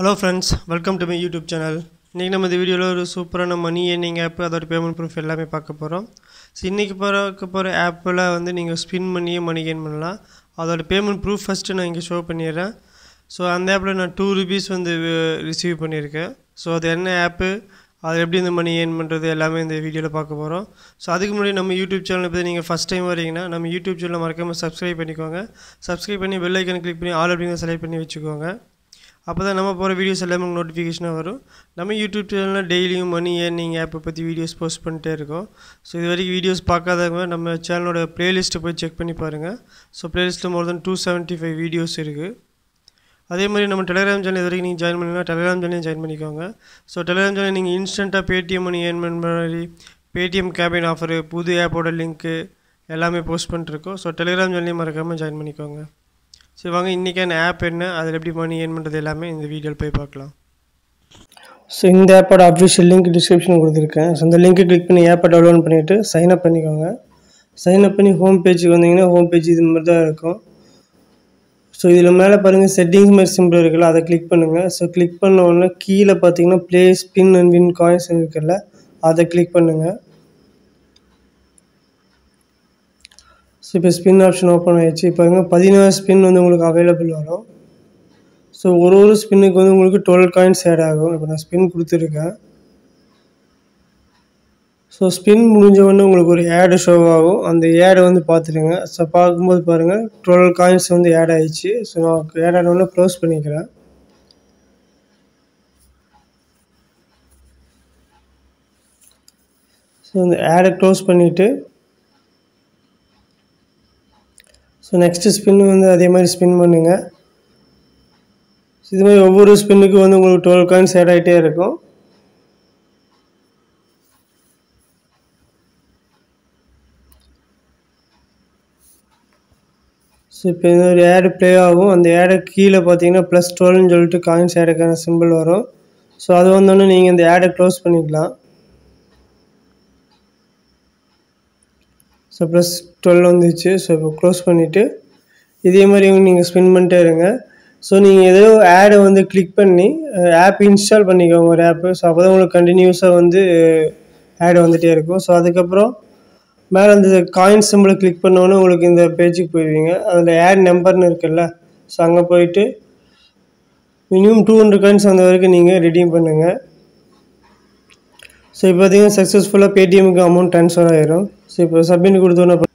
hello friends welcome to my YouTube channel இன்றைக்கி நம்ம இந்த வீடியோவில் ஒரு சூப்பரான மணி ஏர்னிங் ஆப் அதோட பேமெண்ட் ப்ரூஃப் எல்லாமே பார்க்க போகிறோம் ஸோ இன்றைக்கி பார்க்க போகிற ஆப்பில் வந்து நீங்கள் ஸ்பின் பண்ணியே மணி ஏர்ன் பண்ணலாம் அதோட பேமெண்ட் ப்ரூஃப் ஃபஸ்ட்டு நான் இங்கே ஷோ பண்ணிடுறேன் ஸோ அந்த ஆப்பில் நான் டூ ருபீஸ் வந்து ரிசீவ் பண்ணியிருக்கேன் ஸோ அது என்ன ஆப்பு அது எப்படி இந்த மணி ஏர்ன் பண்ணுறது எல்லாமே இந்த வீடியோவில் பார்க்க போகிறோம் ஸோ அதுக்கு முன்னாடி நம்ம யூடியூப் சேனல் பற்றி நீங்கள் ஃபஸ்ட் டைம் வரீங்கன்னா நம்ம யூடியூப் சேனலை மறக்காமல் சப்ஸ்கிரைப் பண்ணிக்கோங்க சப்ஸ்கிரைப் பண்ணி பெல் ஐக்கன் கிளிக் பண்ணி ஆல் அப்படிங்கிற செலக்ட் பண்ணி வச்சுக்கோங்க அப்போ தான் நம்ம போகிற வீடியோஸ் எல்லாமே உங்களுக்கு நோட்டிஃபிகேஷனாக வரும் நம்ம யூடியூப் சேனலில் டெய்லியும் மணி ஏர்னிங் ஆப்பை பற்றி வீடியோஸ் போஸ்ட் பண்ணிட்டே இருக்கோம் ஸோ இது வரைக்கும் வீடியோஸ் பார்க்காதவங்க நம்ம சேனலோட ப்ளேலிஸ்ட்டை போய் செக் பண்ணி பாருங்கள் ஸோ ப்ளேலிஸ்ட்டில் more then two seventy five videos இருக்குது அதே மாதிரி நம்ம டெலிகிராம் சேனல் இது வரைக்கும் நீங்கள் ஜாயின் பண்ணிங்கன்னா டெலிகிராம் சேனலையும் ஜாயின் பண்ணிக்கோங்க ஸோ டெலிகிராம் சேனல் நீங்கள் இன்ஸ்டண்ட்டாக பேடிஎம் மணி ஏர்ன் பண்ணுற மாதிரி பேடிஎம் கேபின் ஆஃபரு புது ஆப்போட லிங்க்கு எல்லாமே போஸ்ட் பண்ணிட்டுருக்கோம் ஸோ டெலிகிராம் சேனலையும் மறக்காமல் ஜாயின் பண்ணிக்கோங்க சரி வாங்க இன்றைக்கான ஆப் என்ன அதில் எப்படி மணி ஏர்ன் பண்ணுறது எல்லாமே இந்த வீடியோவில் போய் பார்க்கலாம் ஸோ இந்த ஆப்போட அஃபிஷியல் லிங்க் டிஸ்கிரிப்ஷன் கொடுத்துருக்கேன் ஸோ அந்த லிங்க்கை கிளிக் பண்ணி ஆப்பை டவுன்லோட் பண்ணிவிட்டு சைன் அப் பண்ணிக்கோங்க சைன் அப் பண்ணி ஹோம் பேஜுக்கு வந்தீங்கன்னா ஹோம் பேஜ் இது மாதிரி தான் இருக்கும் ஸோ இதில் மேலே பாருங்கள் செட்டிங்ஸ் மாதிரி சிம்பிள் இருக்குல்ல அதை கிளிக் பண்ணுங்கள் ஸோ கிளிக் பண்ண உடனே கீழே பார்த்தீங்கன்னா play spin and win coins இருக்குல்ல அதை கிளிக் பண்ணுங்கள் ஸோ இப்போ ஸ்பின் ஆப்ஷன் ஓப்பன் ஆயிடுச்சு இப்போ பாருங்க பதினாறு ஸ்பின் வந்து உங்களுக்கு அவைலபிள் வரும் ஸோ ஒரு ஒரு ஸ்பின்னுக்கு வந்து உங்களுக்கு டுவெல் காயின்ஸ் ஆட் ஆகும் இப்போ நான் ஸ்பின் கொடுத்துருக்கேன் ஸோ ஸ்பின் முடிஞ்ச உடனே உங்களுக்கு ஒரு ஆடு ஷோ ஆகும் அந்த ஆடை வந்து பார்த்துடுங்க ஸோ பார்க்கும்போது பாருங்கள் டுவெல் காயின்ஸ் வந்து ஆட் ஆயிடுச்சு ஸோ நான் ஆட் ஆனோடனே க்ளோஸ் பண்ணிக்கிறேன் ஸோ இந்த ஆடை க்ளோஸ் பண்ணிவிட்டு ஸோ நெக்ஸ்ட்டு ஸ்பின் வந்து அதே மாதிரி ஸ்பின் பண்ணுங்கள் இது மாதிரி ஒவ்வொரு ஸ்பின்னுக்கும் வந்து உங்களுக்கு டுவெல் காயின்ஸ் ஆட் ஆகிட்டே இருக்கும் ஸோ இப்போ இந்த ஒரு ஆடு ப்ளே ஆகும் அந்த ஆடை கீழே பார்த்தீங்கன்னா ப்ளஸ் டுவெல்னு சொல்லிட்டு காயின்ஸ் ஆடுக்கான சிம்பிள் வரும் ஸோ அது வந்தோடனே நீங்கள் இந்த ஆடை க்ளோஸ் பண்ணிக்கலாம் ஸோ ப்ளஸ் டுவெல் வந்துச்சு ஸோ இப்போ க்ளோஸ் பண்ணிவிட்டு இதே மாதிரி நீங்கள் ஸ்பின் பண்ணிட்டே இருங்க ஸோ நீங்கள் ஏதோ ஆடை வந்து கிளிக் பண்ணி ஆப் இன்ஸ்டால் பண்ணிக்கோங்க ஒரு ஆப்பு ஸோ அப்போ தான் உங்களுக்கு கண்டினியூஸாக வந்து ஆடு வந்துகிட்டே இருக்கும் ஸோ அதுக்கப்புறம் மேலே அந்த காயின் சிம்பிளை கிளிக் பண்ணோன்னே உங்களுக்கு இந்த பேஜுக்கு போயிடுவீங்க அதில் ஆட் நம்பர்னு இருக்குல்ல ஸோ அங்கே போயிட்டு மினிமம் டூ ஹண்ட்ரட் காயின்ஸ் வந்த வரைக்கும் நீங்கள் ரெடீம் பண்ணுங்கள் ஸோ இப்போ பார்த்தீங்கன்னா சக்ஸஸ்ஃபுல்லாக பேடிஎம்க்கு அமௌண்ட் ட்ரான்ஸ்ஃபர் ஆயிரும் ஸோ இப்போ சப்மிட் கொடுத்தோன்னே